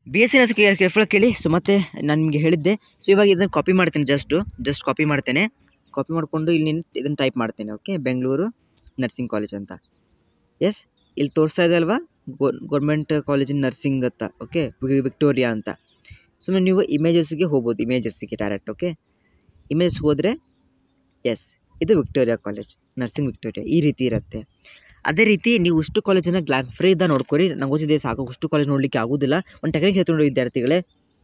B S C nursing careful ಕೇಳಿ so ಮತ್ತೆ ನಾನು ನಿಮಗೆ ಹೇಳಿದ್ದೆ ಸೊ ಇವಾಗ ಇದನ್ನು ಕಾಪಿ ಮಾಡ್ತೇನೆ ಜಸ್ಟು ಜಸ್ಟ್ ಕಾಪಿ ಮಾಡ್ತೇನೆ ಕಾಪಿ ಮಾಡಿಕೊಂಡು ಇಲ್ಲಿ ಇದನ್ನು ಟೈಪ್ ಮಾಡ್ತೇನೆ ಓಕೆ ಬೆಂಗಳೂರು ನರ್ಸಿಂಗ್ ಕಾಲೇಜ್ ಅಂತ ಎಸ್ ಇಲ್ಲಿ ತೋರಿಸ್ತಾ ಇದೆ ಅಲ್ವಾ ಗೌರ್ಮೆಂಟ್ ಕಾಲೇಜಿನ ನರ್ಸಿಂಗ್ ಅಂತ ಓಕೆ ವಿಕ್ಟೋರಿಯಾ ಅಂತ ಸುಮ್ಮನೆ ನೀವು ಇಮೇಜಸ್ಗೆ ಹೋಗ್ಬೋದು ಇಮೇಜಸ್ಸಿಗೆ ಡೈರೆಕ್ಟ್ ಓಕೆ ಇಮೇಜ್ ಹೋದರೆ ಎಸ್ ಇದು ವಿಕ್ಟೋರಿಯಾ ಕಾಲೇಜ್ ನರ್ಸಿಂಗ್ ವಿಕ್ಟೋರಿಯಾ ಈ ರೀತಿ ಇರುತ್ತೆ ಅದೇ ರೀತಿ ನೀವು ಅಷ್ಟು ಕಾಲೇಜನ್ನು ಗ್ಲಾ ಫ್ರೀದ ನೋಡ್ಕೊರಿ ನಂಗೆ ಗೊತ್ತಿದೆ ಸಾಕು ಅಷ್ಟು ಕಾಲೇಜ್ ನೋಡಲಿಕ್ಕೆ ಆಗೋದಿಲ್ಲ ಒಂದು ಟೆಕ್ನಿಕ್ ಹೇಳ್ಕೊಂಡು ವಿದ್ಯಾರ್ಥಿಗಳೇ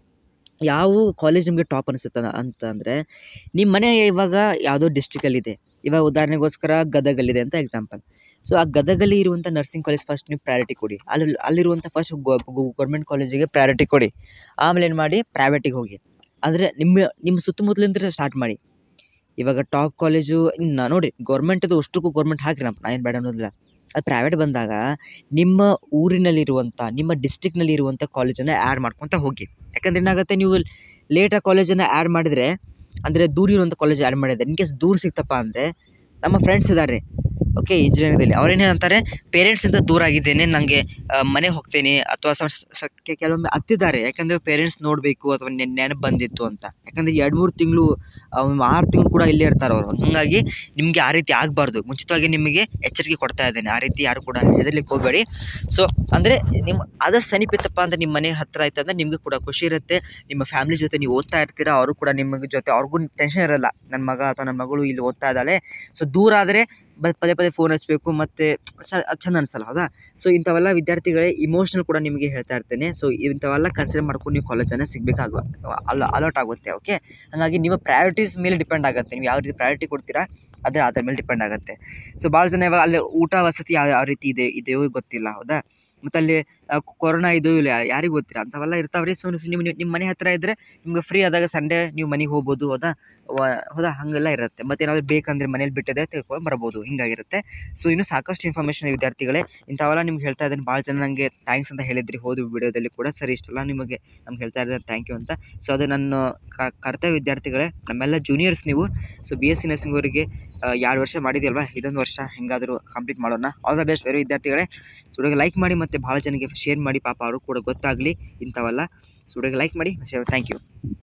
ಯಾವ ಕಾಲೇಜ್ ನಿಮಗೆ ಟಾಪ್ ಅನಿಸುತ್ತೆ ಅಂತ ಅಂದರೆ ನಿಮ್ಮ ಮನೆ ಇವಾಗ ಯಾವುದೋ ಡಿಸ್ಟಿಕಲ್ಲಿದೆ ಇವಾಗ ಉದಾಹರಣೆಗೋಸ್ಕರ ಗದಗಲ್ಲಿದೆ ಅಂತ ಎಕ್ಸಾಂಪಲ್ ಸೊ ಆ ಗದಗಲ್ಲಿ ಇರುವಂಥ ನರ್ಸಿಂಗ್ ಕಾಲೇಜ್ ಫಸ್ಟ್ ನೀವು ಪ್ರಯಾರಿಟಿ ಕೊಡಿ ಅಲ್ಲಿ ಅಲ್ಲಿರುವಂಥ ಫಸ್ಟ್ ಗೌರ್ಮೆಂಟ್ ಕಾಲೇಜಿಗೆ ಪ್ರಯಾರಿಟಿ ಕೊಡಿ ಆಮೇಲೆ ಏನು ಮಾಡಿ ಪ್ರೈವೇಟಿಗೆ ಹೋಗಿ ಅಂದರೆ ನಿಮ್ಮ ನಿಮ್ಮ ಸುತ್ತಮುತ್ತಲಿಂದ ಸ್ಟಾರ್ಟ್ ಮಾಡಿ ಇವಾಗ ಟಾಪ್ ಕಾಲೇಜು ಇನ್ನು ನೋಡಿ ಗೌರ್ಮೆಂಟದು ಅಷ್ಟಕ್ಕೂ ಗೌರ್ಮೆಂಟ್ ಹಾಕಿರಿ ನಾ ಏನು ಬೇಡ ಅನ್ನೋದಿಲ್ಲ ಅದು ಪ್ರೈವೇಟ್ ಬಂದಾಗ ನಿಮ್ಮ ಊರಿನಲ್ಲಿರುವಂಥ ನಿಮ್ಮ ಡಿಸ್ಟಿಕ್ನಲ್ಲಿ ಇರುವಂಥ ಕಾಲೇಜನ್ನು ಆ್ಯಡ್ ಮಾಡ್ಕೊತ ಹೋಗಿ ಯಾಕಂದ್ರೆ ಏನಾಗುತ್ತೆ ನೀವು ಲೇಟಾಗಿ ಕಾಲೇಜನ್ನು ಆ್ಯಡ್ ಮಾಡಿದರೆ ಅಂದರೆ ದೂರ ಇರುವಂಥ ಕಾಲೇಜ್ ಆ್ಯಡ್ ಮಾಡಿದ್ರೆ ಇನ್ ಕೇಸ್ ದೂರ ಸಿಕ್ತಪ್ಪ ಅಂದರೆ ನಮ್ಮ ಫ್ರೆಂಡ್ಸ್ ಇದ್ದಾರೆ ಓಕೆ ಇಂಜಿನಿಯರಿಂಗಲ್ಲಿ ಅವ್ರೇನು ಅಂತಾರೆ ಪೇರೆಂಟ್ಸಿಂದ ದೂರ ಆಗಿದ್ದೇನೆ ನನಗೆ ಮನೆ ಹೋಗ್ತೇನೆ ಅಥವಾ ಕೆಲವೊಮ್ಮೆ ಹತ್ತಿದ್ದಾರೆ ಯಾಕಂದರೆ ಪೇರೆಂಟ್ಸ್ ನೋಡಬೇಕು ಅಥವಾ ನೆನಪು ಬಂದಿತ್ತು ಅಂತ ಯಾಕಂದರೆ ಎರಡು ಮೂರು ತಿಂಗಳು ಆರು ತಿಂಗಳು ಕೂಡ ಇಲ್ಲೇ ಇರ್ತಾರೆ ಅವರು ಹಾಗಾಗಿ ನಿಮಗೆ ಆ ರೀತಿ ಆಗಬಾರ್ದು ಮುಂಚಿತವಾಗಿ ನಿಮಗೆ ಎಚ್ಚರಿಕೆ ಕೊಡ್ತಾ ಇದ್ದೇನೆ ಆ ರೀತಿ ಯಾರು ಕೂಡ ಹೆದರ್ಲಿಕ್ಕೆ ಹೋಗಬೇಡಿ ಸೊ ಅಂದರೆ ನಿಮ್ಮ ಆದಷ್ಟು ಸಮೀಪಿತಪ್ಪ ಅಂದರೆ ನಿಮ್ಮ ಮನೆ ಹತ್ತಿರ ಆಯ್ತು ಅಂದರೆ ನಿಮಗೆ ಕೂಡ ಖುಷಿ ಇರುತ್ತೆ ನಿಮ್ಮ ಫ್ಯಾಮಿಲಿ ಜೊತೆ ನೀವು ಓದ್ತಾ ಇರ್ತೀರಾ ಅವರು ಕೂಡ ನಿಮ್ಮ ಜೊತೆ ಅವ್ರಿಗೂ ಟೆನ್ಷನ್ ಇರಲ್ಲ ನನ್ನ ಮಗ ಅಥವಾ ನನ್ನ ಮಗಳು ಇಲ್ಲಿ ಓದ್ತಾ ಇದ್ದಾಳೆ ಸೊ ದೂರ ಆದರೆ ಬ ಪದೇ ಪದೇ ಫೋನ್ ಹಚ್ಚಬೇಕು ಮತ್ತು ಅದು ಚಂದ ಅನಿಸಲ್ಲ ಹೌದಾ ಸೊ ಇಂಥವೆಲ್ಲ ವಿದ್ಯಾರ್ಥಿಗಳೇ ಇಮೋಷ್ನಲ್ ಕೂಡ ನಿಮಗೆ ಹೇಳ್ತಾ ಇರ್ತೇನೆ ಸೊ ಇಂಥವೆಲ್ಲ ಕನ್ಸಿಡರ್ ಮಾಡ್ಕೊಂಡು ನೀವು ಕಾಲೇಜನ್ನು ಸಿಗಬೇಕಾಗುವ ಅಲ್ಲ ಅಲಾಟ್ ಆಗುತ್ತೆ ಓಕೆ ಹಾಗಾಗಿ ನಿಮ್ಮ ಪ್ರಯಾರಿಟೀಸ್ ಮೇಲೆ ಡಿಪೆಂಡ್ ಆಗುತ್ತೆ ನೀವು ಯಾವ ರೀತಿ ಪ್ರಯಾರಿಟಿ ಕೊಡ್ತೀರಾ ಅದರ ಅದ್ರ ಮೇಲೆ ಡಿಪೆಂಡ್ ಆಗುತ್ತೆ ಸೊ ಭಾಳ ಜನ ಇವಾಗ ಅಲ್ಲಿ ಊಟ ವಸತಿ ಯಾವ ಯಾವ ರೀತಿ ಇದೆ ಇದೆಯೋ ಗೊತ್ತಿಲ್ಲ ಹೌದಾ ಮತ್ತು ಅಲ್ಲಿ ಕೊರೋನಾ ಇದು ಇಲ್ಲ ಯಾರಿಗೂ ಗೊತ್ತಿಲ್ಲ ಅಂಥವೆಲ್ಲ ಇರ್ತಾವೆ ರೀ ಸೊ ನಿಮ್ಮ ನಿಮ್ಮ ಮನೆ ಹತ್ತಿರ ಇದ್ದರೆ ನಿಮ್ಗೆ ಫ್ರೀ ಆದಾಗ ಸಂಡೇ ನೀವು ಮನೆಗೆ ಹೋಗ್ಬೋದು ಹೌದಾ ಹೌದಾ ಹಾಗೆಲ್ಲ ಇರುತ್ತೆ ಮತ್ತು ಏನಾದರೂ ಬೇಕಂದರೆ ಮನೇಲಿ ಬಿಟ್ಟಿದೆ ತೆಗೆದುಕೊಂಡು ಬರ್ಬೋದು ಹಿಂಗಾಗಿರುತ್ತೆ ಸೊ ಇನ್ನೂ ಸಾಕಷ್ಟು ಇನ್ಫಾರ್ಮೇಷನ್ ವಿದ್ಯಾರ್ಥಿಗಳೇ ಇಂಥವೆಲ್ಲ ನಿಮ್ಗೆ ಹೇಳ್ತಾ ಇದ್ದೀನಿ ಭಾಳ ಜನ ನನಗೆ ಥ್ಯಾಂಕ್ಸ್ ಅಂತ ಹೇಳಿದ್ರಿ ಹೋದ ವಿಡಿಯೋದಲ್ಲಿ ಕೂಡ ಸರಿ ಇಷ್ಟೆಲ್ಲ ನಿಮಗೆ ನಮ್ಗೆ ಹೇಳ್ತಾ ಇದ್ದಾರೆ ಥ್ಯಾಂಕ್ ಯು ಅಂತ ಸೊ ಅದು ನನ್ನ ಕರ್ತವ್ಯ ವಿದ್ಯಾರ್ಥಿಗಳೇ ನಮ್ಮೆಲ್ಲ ಜೂನಿಯರ್ಸ್ ನೀವು so B S C nursing ಅವರಿಗೆ ಎರಡು ವರ್ಷ ಮಾಡಿದೆಯಲ್ವಾ ಇದೊಂದು ವರ್ಷ ಹೆಂಗಾದರೂ ಕಂಪ್ಲೀಟ್ ಮಾಡೋಣ ಆಲ್ ದ ಬೆಸ್ಟ್ ವೆರಿ ವಿದ್ಯಾರ್ಥಿಗಳೇ ಸೊ ಹುಡುಗ ಲೈಕ್ ಮಾಡಿ ಮತ್ತು ಭಾಳ ಜನಕ್ಕೆ ಶೇರ್ ಮಾಡಿ ಪಾಪ ಅವರು ಕೂಡ ಗೊತ್ತಾಗಲಿ ಇಂಥವೆಲ್ಲ ಸೊ ಹುಡುಗ ಲೈಕ್ ಮಾಡಿ ಶೇರ್ ಥ್ಯಾಂಕ್ ಯು